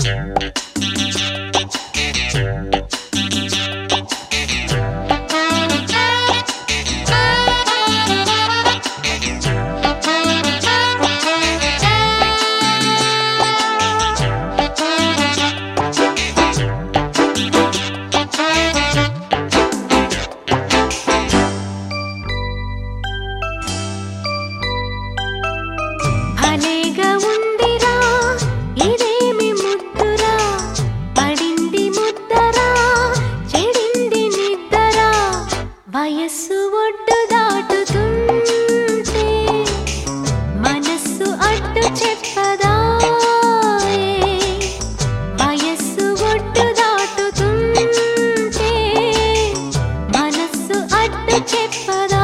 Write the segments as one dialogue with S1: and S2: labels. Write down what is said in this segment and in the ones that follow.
S1: భలేగా ఉందిరా ఇదేమి ముద్దురా పడింది ముద్దరా చెడింది నిద్దరా వయస్సు ఒడ్డు దాటుతుంటే మనస్సు అడ్డు చెప్పదా వయస్సు ఒడ్డు దాటుతుంటే మనస్సు అడ్డు చెప్పదా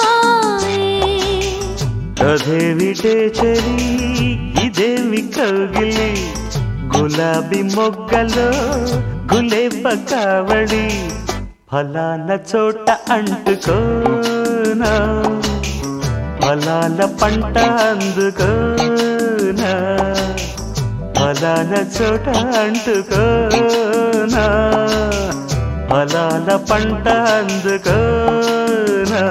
S2: అదేమిటే చెలి ఇదేమి కౌగిలి గులాబీ మొగ్గలో గులేబ కావడి ఫలాన చోట అంటుకోనా ఫలాల పంట అందుకోనా ఫలాన చోట అంటుకోనా ఫలాల పంట అందుకోనా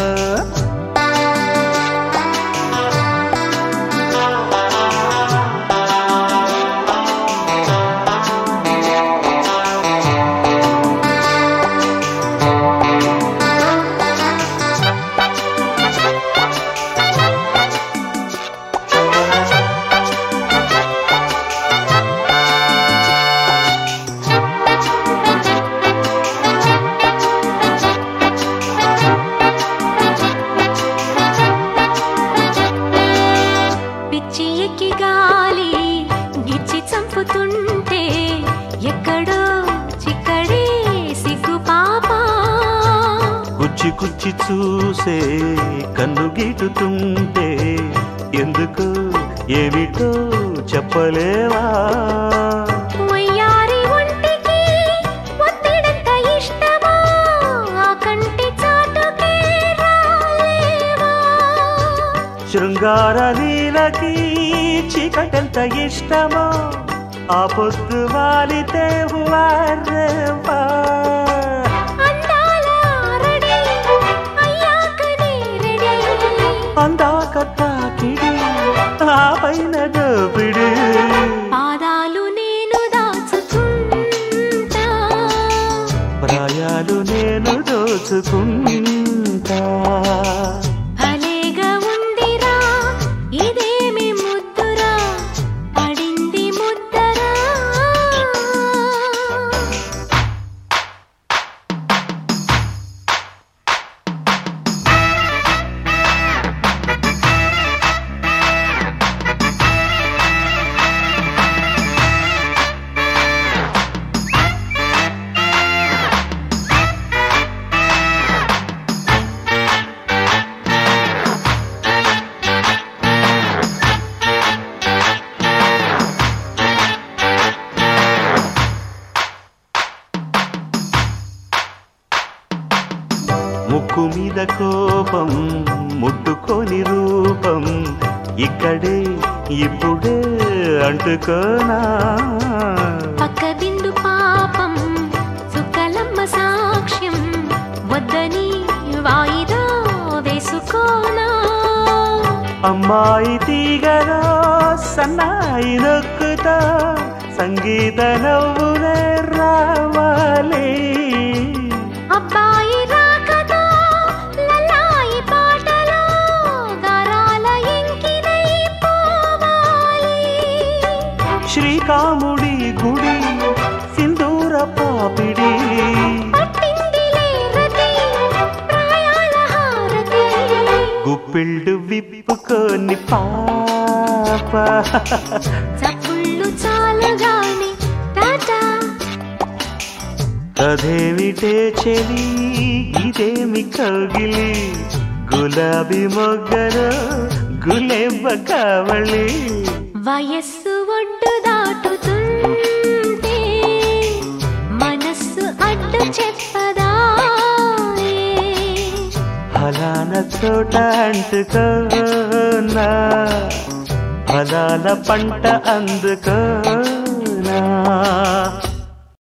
S1: పిచ్చి ఎక్కి గాలి గిచ్చి చంపుతుంటే ఎక్కడో చిక్కడే సిగ్గు పాప
S2: కుచ్చి కుచ్చి చూసే కన్ను గీటుతుంటే ఎందుకు ఏమిటో చెప్పలేవా
S1: వయ్యారి ఒంటికి ఒత్తిడంత ఇష్టమా ఆ కంటి చాటుకే రాలేవా
S2: శృంగార లీలకి చీకటెంత ఇష్టమో ఆ పొద్దు వాలితే వారేవా
S1: అందాల రెడీ అయ్యాకనే రెడీ
S2: అందాక తాకిడి ఆ పైన దోపిడి
S1: పాదాలు నేను దాచుకుంటా
S2: ప్రాయాలు నేను దోచుకుంటా
S1: భలేగా ఉందిరా ఇదేమి ముద్దురా పడింది ముద్దరా
S2: ముక్కు మీద కోపం ముట్టుకొని రూపం ఇక్కడే ఇప్పుడే అంటుకోనా
S1: పక్క బిందు పాపం సుక్కలమ్మ సాక్ష్యం వద్దని వాయిదా వేసుకోనా
S2: అమ్మాయి తీగలో సన్నాయి నొక్కుతా సంగీత నవ్వులే రావాలి
S1: అబ్బాయి రాకతో లలాయి పాటలో గారాల ఎంకినై పోవాలి
S2: శ్రీకాముడి గుడి సింధూర పాపిడి
S1: పట్టిందిలే రతి ప్రాయాల హారతి
S2: గుప్పిళ్ళు విప్పుకొని పాప
S1: చప్పుళ్ళు చాలుగాని టాటా
S2: అదేమిటే చెలి ఇదేమి కౌగిలి గులాబీ మొగ్గలో గులేబ కావళి
S1: వయస్సు ఒడ్డు దాటుతుంటే మనస్సు అడ్డు చెప్పదా
S2: ఫలాన చోట అంటుకోనా ఫలాల పంట అందుకో